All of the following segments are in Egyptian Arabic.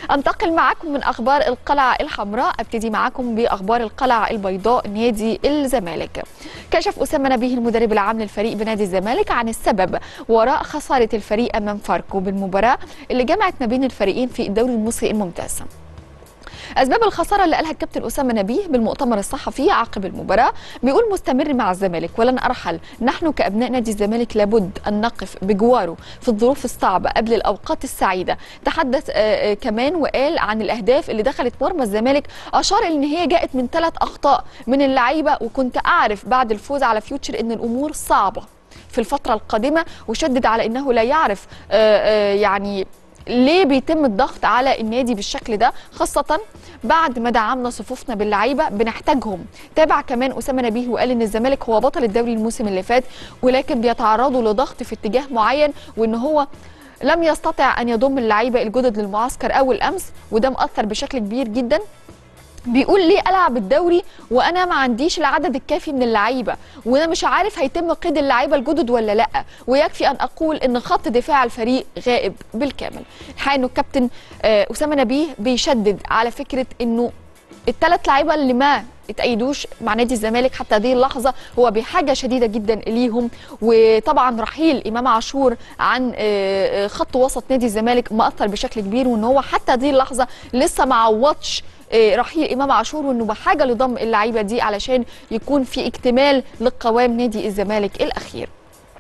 انتقل معكم من اخبار القلعه الحمراء ابتدي معكم باخبار القلعه البيضاء نادي الزمالك كشف اسامه نبيه المدرب العام للفريق بنادي الزمالك عن السبب وراء خساره الفريق امام فاركو بالمباراه اللي جمعت ما بين الفريقين في الدوري المصري الممتاز اسباب الخساره اللي قالها الكابتن اسامه نبيه بالمؤتمر الصحفي عقب المباراه بيقول مستمر مع الزمالك ولن ارحل نحن كابناء نادي الزمالك لابد ان نقف بجواره في الظروف الصعبه قبل الاوقات السعيده تحدث آه، آه، كمان وقال عن الاهداف اللي دخلت مرمى الزمالك اشار ان هي جاءت من ثلاث اخطاء من اللعيبه وكنت اعرف بعد الفوز على فيوتشر ان الامور صعبه في الفتره القادمه وشدد على انه لا يعرف آه، آه، يعني ليه بيتم الضغط على النادي بالشكل ده خاصة بعد ما دعمنا صفوفنا باللعيبة بنحتاجهم تابع كمان أسامة نبيه وقال إن الزمالك هو بطل الدوري الموسم اللي فات ولكن بيتعرضوا لضغط في اتجاه معين وإن هو لم يستطع أن يضم اللعيبة الجدد للمعسكر أول أمس وده مأثر بشكل كبير جدا بيقول ليه العب الدوري وانا ما عنديش العدد الكافي من اللعيبه وانا مش عارف هيتم قيد اللعيبه الجدد ولا لا ويكفي ان اقول ان خط دفاع الفريق غائب بالكامل الحقيقه انه الكابتن آه، اسامه نبيه بيشدد على فكره انه الثلاث لعيبه اللي ما اتأيدوش مع نادي الزمالك حتى هذه اللحظة هو بحاجة شديدة جدا ليهم وطبعا رحيل إمام عاشور عن آه، آه، خط وسط نادي الزمالك مأثر بشكل كبير وإن هو حتى هذه اللحظة لسه ما عوضش آه، رحيل امام عاشور وانه بحاجه لضم اللعيبه دي علشان يكون في اكتمال لقوام نادي الزمالك الاخير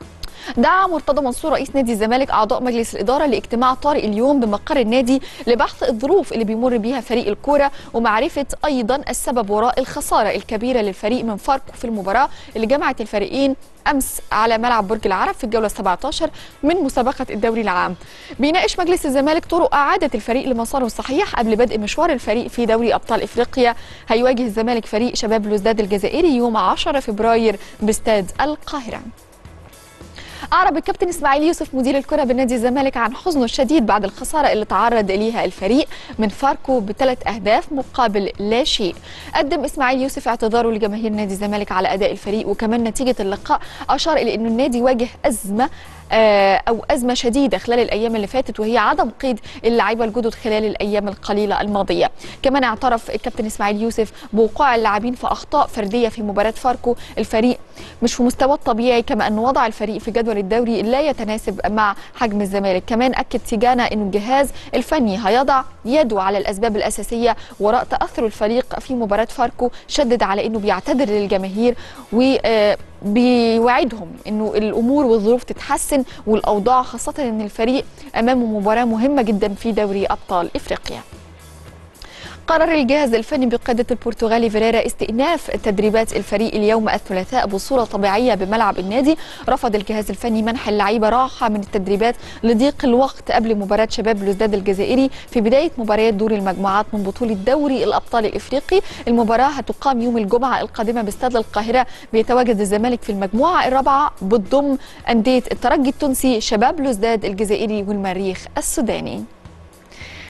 دعا مرتضى منصور رئيس نادي الزمالك اعضاء مجلس الاداره لاجتماع طارئ اليوم بمقر النادي لبحث الظروف اللي بيمر بيها فريق الكوره ومعرفه ايضا السبب وراء الخساره الكبيره للفريق من فاركو في المباراه اللي جمعت الفريقين امس على ملعب برج العرب في الجوله 17 من مسابقه الدوري العام. بيناقش مجلس الزمالك طرق اعاده الفريق لمساره الصحيح قبل بدء مشوار الفريق في دوري ابطال افريقيا هيواجه الزمالك فريق شباب بلوزداد الجزائري يوم 10 فبراير باستاد القاهره. أعرب الكابتن إسماعيل يوسف مدير الكرة بنادي الزمالك عن حزنه الشديد بعد الخسارة اللي تعرض إليها الفريق من فاركو بثلاث أهداف مقابل لا شيء قدم إسماعيل يوسف اعتذاره لجماهير نادي الزمالك على أداء الفريق وكمان نتيجة اللقاء أشار إلى أن النادي واجه أزمة آه، او ازمه شديده خلال الايام اللي فاتت وهي عدم قيد اللعيبه الجدد خلال الايام القليله الماضيه كمان اعترف الكابتن اسماعيل يوسف بوقوع اللاعبين في اخطاء فرديه في مباراه فاركو الفريق مش في مستواه الطبيعي كما ان وضع الفريق في جدول الدوري لا يتناسب مع حجم الزمالك كمان اكد تيجانا ان الجهاز الفني هيضع يده على الاسباب الاساسيه وراء تاثر الفريق في مباراه فاركو شدد على انه بيعتذر للجماهير و آه، بيوعدهم انه الامور والظروف تتحسن والاوضاع خاصه ان الفريق امامه مباراه مهمه جدا في دوري ابطال افريقيا قرر الجهاز الفني بقيادة البرتغالي فيريرا استئناف تدريبات الفريق اليوم الثلاثاء بصورة طبيعية بملعب النادي رفض الجهاز الفني منح اللعيبة راحة من التدريبات لضيق الوقت قبل مباراة شباب بلوزداد الجزائري في بداية مباريات دور المجموعات من بطولة دوري الأبطال الإفريقي المباراة هتقام يوم الجمعة القادمة باستاد القاهرة بيتواجد الزمالك في المجموعة الرابعة بتضم أندية الترجي التونسي شباب بلوزداد الجزائري والمريخ السوداني